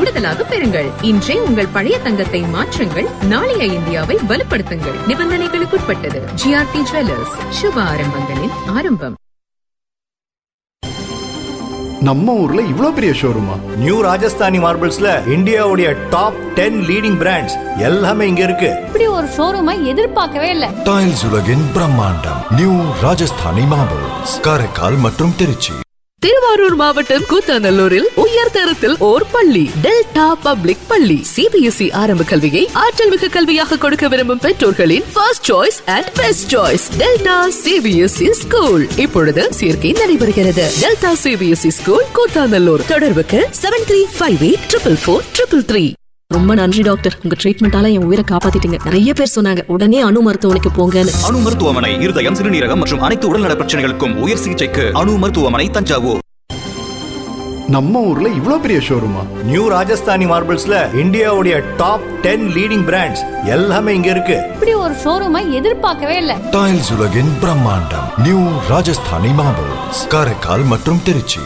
கூடுதலாக பெறுங்கள் இன்றே உங்கள் பழைய தங்கத்தை மாற்றுங்கள் நாளைய இந்தியாவை வலுப்படுத்துங்கள் நிபந்தனைகளுக்குட்பட்டது ஜிஆர்டி ஜுவல்லர்ஸ் சுப ஆரம்பங்களின் ஆரம்பம் நம்ம ஊர்ல இவ்ளோ பெரிய ஷோரூமா நியூ ராஜஸ்தானி மார்பிள்ஸ்ல இந்தியாவுடைய டாப் டென் லீடிங் பிராண்ட்ஸ் எல்லாமே இங்க இருக்கு இப்படி ஒரு ஷோரூமை எதிர்பார்க்கவே இல்ல டைல்ஸ் உலகின் பிரம்மாண்டம் நியூ ராஜஸ்தானி மார்பிள்ஸ் காரைக்கால் மற்றும் திருச்சி திருவாரூர் மாவட்டம் கூத்தாநல்லூரில் உயர் தரத்தில் ஓர் பள்ளி டெல்டா பப்ளிக் பள்ளி சிபிஎஸ்இ ஆரம்ப கல்வியை ஆற்றல் மிகு கல்வியாக கொடுக்க விரும்பும் பெற்றோர்களின் first choice and best choice Delta CBSE school இப்பொழுது சேர்க்கை நடைபெறுகிறது டெல்டா சிபிஎஸ்இ ஸ்கூல் கூத்தாநல்லூர் தொடர்புக்கு seven three five eight triple four triple three ரொம்ப நன்றி டாக்டர் உங்க ட்ரீட்மெண்டால என் உயிரை காப்பாத்திட்டீங்க நிறைய பேர் சொன்னாங்க உடனே அணு மருத்துவமனைக்கு போங்கன்னு அணு மருத்துவமனை இருதயம் சிறுநீரகம் மற்றும் அனைத்து உடல்நல பிரச்சனைகளுக்கும் உயர் சிகிச்சைக்கு அணு மருத்துவமனை தஞ்சாவூர் நம்ம ஊர்ல இவ்ளோ பெரிய ஷோரூமா நியூ ராஜஸ்தானி மார்பிள்ஸ்ல இந்தியாவுடைய டாப் டென் லீடிங் பிராண்ட்ஸ் எல்லாமே இங்க இருக்கு இப்படி ஒரு ஷோரூமை எதிர்பார்க்கவே இல்ல டைல்ஸ் உலகின் பிரம்மாண்டம் நியூ ராஜஸ்தானி மார்பிள்ஸ் காரைக்கால் மற்றும் திருச்சி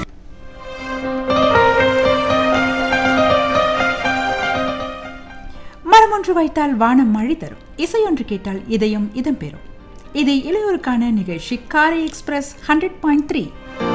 மரம் ஒன்று வைத்தால் வானம் மழை தரும் இசையொன்று கேட்டால் இதயம் இதம் பெறும் இது இளையோருக்கான நிகழ்ச்சி காரை எக்ஸ்பிரஸ் ஹண்ட்ரட் பாயிண்ட் த்ரீ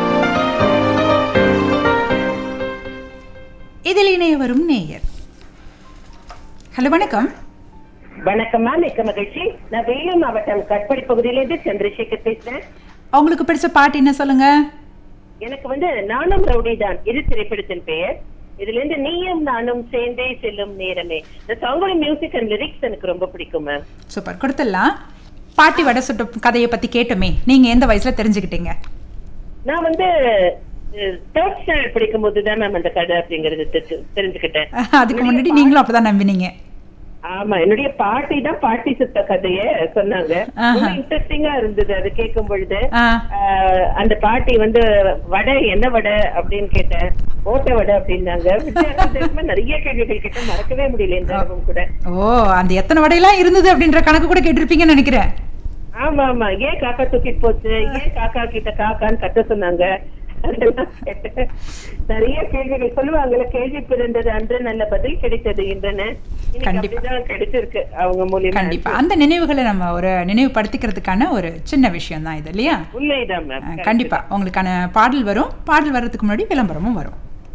இதில் இணைய வரும் நேயர் ஹலோ வணக்கம் வணக்கம்மா மிக்க மகிழ்ச்சி நான் வேலூர் மாவட்டம் கட்படி பகுதியிலிருந்து சந்திரசேகர் பேசுறேன் உங்களுக்கு பிடிச்ச பாட்டு என்ன சொல்லுங்க எனக்கு வந்து நானும் ரவுடி தான் இது திரைப்படத்தின் பெயர் இதுல இருந்து நீயும் நானும் சேர்ந்தே செல்லும் நேரமே இந்த சாங்கோட மியூசிக் அண்ட் லிரிக்ஸ் எனக்கு ரொம்ப பிடிக்கும் மேம் சூப்பர் கொடுத்துடலாம் பாட்டி வடை சுட்ட கதையை பத்தி கேட்டோமே நீங்க எந்த வயசுல தெரிஞ்சுக்கிட்டீங்க நான் வந்து தேர்ட் ஸ்டாண்டர்ட் படிக்கும் போது தான் மேம் அந்த கதை அப்படிங்கறது தெ- தெரிஞ்சுக்கிட்டேன் அதுக்கு முன்னாடி நீங்களும் அப்பதான் நம்பினீங்க ஆமா என்னுடைய பாட்டி தான் பாட்டி சுத்த கதைய சொன்னாங்க ஆஹா. ரொம்ப இன்ட்ரெஸ்டிங்கா இருந்தது அது கேட்கும் பொழுது ஆ. ஆஹ், அந்த பாட்டி வந்து வடை என்ன வடை அப்படின்னு கேட்டேன் ஓட்ட வடை அப்படின்னாங்க வித்தியாச வித்தியாசமா நிறைய கேள்விகள் கேட்ட மறக்கவே முடியல இந்த அனுபவம் கூட ஓ அந்த எத்தனை வடையெல்லாம் இருந்தது அப்படின்ற கணக்கு கூட கேட்டிருப்பீங்கன்னு நினைக்கிறேன் ஆமா ஆமா ஏன் காக்கா தூக்கிட்டு போச்சு ஏன் காக்கா கிட்ட காக்கான்னு கத்த சொன்னாங்க அதெல்லாம் கேட்டேன். நிறைய கேள்விகள் சொல்லுவாங்கல்ல கேள்வி பிறந்தது அன்று நல்ல பதில் கிடைத்தது என்றன இன்னைக்கு கண்டிப்பா. அப்படிதான் கிடைச்சிருக்கு அவங்க மூலியமா கண்டிப்பா அந்த நினைவுகளை நம்ம ஒரு நினைவுபடுத்திக்கிறதுக்கான ஒரு சின்ன விஷயம் தான் இது இல்லையா உண்மைதான் மேம் அஹ், கண்டிப்பா உங்களுக்கான பாடல் வரும் பாடல் வர்றதுக்கு முன்னாடி விளம்பரமும் வரும்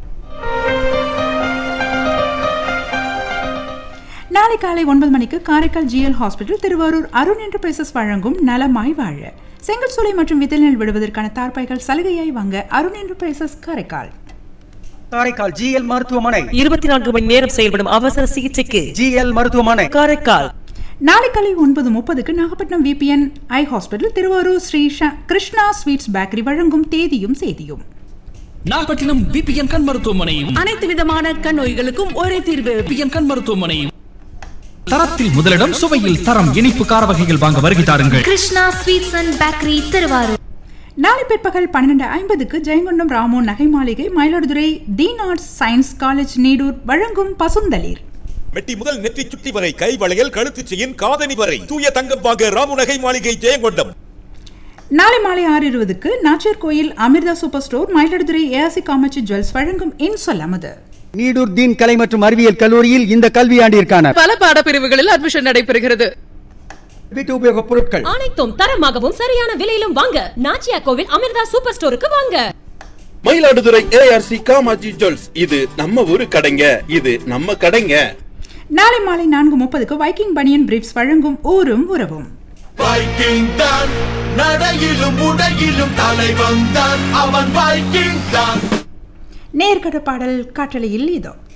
நாளை காலை ஒன்பது மணிக்கு Karaikal GL hospital Thiruvarur Arun enterprises வழங்கும் நலமாய் வாழ செங்கல் சூளை மற்றும் விதநெல் விடுவதற்கான தார்பாய்கள் சலுகையாய் வாங்க அருண் என்டர்பிரைசஸ் காரைக்கால் காரைக்கால் ஜிஎல் மருத்துவமனை இருபத்தி நான்கு மணி நேரம் செயல்படும் அவசர சிகிச்சைக்கு ஜிஎல் மருத்துவமனை காரைக்கால் நாளை காலை ஒன்பது முப்பதுக்கு Nagapattinam VPN eye hospital Thiruvarur Sri ஷ- கிருஷ்ணா ஸ்வீட்ஸ் பேக்கரி வழங்கும் தேதியும் செய்தியும் நாகப்பட்டினம் பிபிஎன் கண் மருத்துவமனையும் அனைத்து விதமான கண் நோய்களுக்கும் ஒரே தீர்வு பிபிஎன் கண் மருத்துவமனையும் தரத்தில் முதலிடம் சுவையில் தரம் இனிப்பு கார வகைகள் வாங்க வருகை தாருங்கள் Krishna sweets and bakery Thiruvarur நாளை பிற்பகல் பன்னிரண்டு ஐம்பதுக்கு ஜெயங்கொண்டம் ராமு நகை மாளிகை Mayiladuthurai the arts science college Needur வழங்கும் பசுந்தளிர் மெட்டி முதல் நெற்றி சுட்டி வரை கை வளையல் கழுத்து செயின் காதணி வரை தூய தங்கம் வாங்க ராமுநகை மாளிகை ஜெயங்கொண்டம் நாளை மாலை ஆறு இருபதுக்கு நாச்சியார் கோயில் அமிர்தா சூப்பர் ஸ்டோர் மயிலாடுதுறை ஏஆசி காமாட்சி ஜுவல்ஸ் வழங்கும் இன்சொல் அமுது நீடூர் தீன் கலை மற்றும் அறிவியல் கல்லூரியில் இந்த கல்வியாண்டிற்கான பல பாடப்பிரிவுகளில் அட்மிஷன் நடைபெறுகிறது வீட்டு உபயோகப் பொருட்கள் அனைத்தும் தரமாகவும் சரியான விலையிலும் வாங்க நாச்சியா கோவில் அமிர்தா சூப்பர் ஸ்டோருக்கு வாங்க மயிலாடுதுறை ஏஆர்சி காமாஜி ஜுவல்ஸ் இது நம்ம ஊரு கடைங்க இது நம்ம கடைங்க நாளை மாலை நான்கு முப்பதுக்கு வைக்கிங் பனியன் பிரீப்ஸ் வழங்கும் ஊரும் உறவும் வைக்கிங் தான் நடையிலும் உடையிலும் தலைவன் தான் அவன் வைக்கிங் தான் நேர்கட பாடல் காற்றலையில் இதோ